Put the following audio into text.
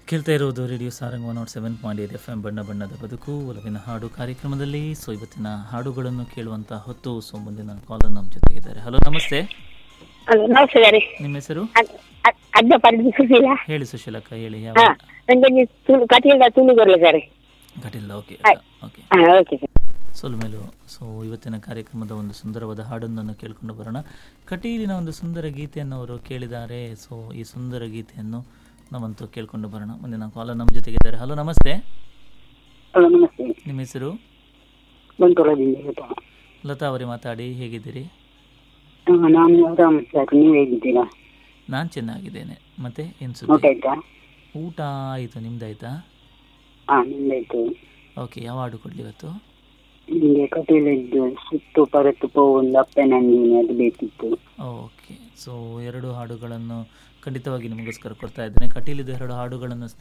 ಕೇಳ್ತಾ ಇರೋದು radio Sarang one naught seven point eight F M ಬಣ್ಣ ಬಣ್ಣದ ಬದುಕು ಒಲವಿನ ಹಾಡು ಕಾರ್ಯಕ್ರಮದಲ್ಲಿ ಸೊ ಇವತ್ತಿನ ಹಾಡುಗಳನ್ನು ಕೇಳುವಂಥ ಹೊತ್ತು ಸೊ ಮುಂದಿನ ಕಾಲರ್ ನಮ್ಮ ಜೊತೆಗಿದ್ದಾರೆ ಹಲೋ ನಮಸ್ತೆ ಹಲೋ ನಮಸ್ಕಾರ ನಿಮ್ಮ ಹೆಸರು ಅಜ್ಜ ಪಡೆದು ಸುಶೀಲ ಹೇಳಿ ಸುಶೀಲಕ್ಕ ಹೇಳಿ ಯಾವ ಹಾ ನಂಗೆ ತುಳು ಕಟಿಯಿಂದ ತುಳು ಬರಲ್ಲ ಸರ್ ಘಟಿಲ್ಲ ಓಕೆ ಓಕೆ ಹಾ ಓಕೆ ಸರ್ ಸೊಲ್ಮೇಲು ಸೊ ಇವತ್ತಿನ ಕಾರ್ಯಕ್ರಮದ ಒಂದು ಸುಂದರವಾದ ಹಾಡೊಂದನ್ನು ಕೇಳಿಕೊಂಡು ಬರೋಣ ಕಟೀಲಿನ ಒಂದು ಸುಂದರ ಗೀತೆಯನ್ನು ಅವರು ಕೇಳಿದ್ದಾರೆ ಸೊ ಈ ಸುಂದರ ಗೀತೆಯನ್ನು ನಾವಂತೂ ಕೇಳಿಕೊಂಡು ಬರೋಣ ಮುಂದಿನ ಕಾಲರ್ ನಮ್ಮ ಜೊತೆಗಿದ್ದಾರೆ ಹಲೋ ನಮಸ್ತೆ ಹಲೋ ನಮಸ್ತೆ ನಿಮ್ಮ ಹೆಸರು ಬಂಟ್ವಾಳದಿಂದ ಇವತ್ತು ಲತಾ ಅವರೇ ಮಾತಾಡಿ ಹೇಗಿದ್ದೀರಿ ಆ, ನಾನು ಆರಾಮ್ ಸರ್ ನೀವು ಹೇಗಿದ್ದೀರಾ ನಾನು ಚೆನ್ನಾಗಿದ್ದೇನೆ ಮತ್ತೆ ಏನು ಊಟ ಸುದ್ದಿ ಆಯ್ತಾ ಊಟ ಆಯಿತು ನಿಮ್ದಾಯ್ತಾ ಹಾ ನಿಮ್ದಾಯ್ತು ಓಕೆ ಯಾವ ಹಾಡು ಕೊಡಲಿ ಇವತ್ತು ನಿಮಗೆ ಕಟೀಲಿದ್ದು ಸುತ್ತು ಪರತ್ತು ಪೋ ಒಂದು ಅಪ್ಪನಂದಿನಿ ಅದು ಬೇಕಿತ್ತು ಓಕೆ ಸೊ ಎರಡು ಹಾಡುಗಳನ್ನು ಖಂಡಿತವಾಗಿ ನಿಮಗೋಸ್ಕರ ಕೊಡ್ತಾ ಇದ್ದೇನೆ ಕಟೀಲಿದ್ದು ಎರಡು ಹಾಡುಗಳನ್ನು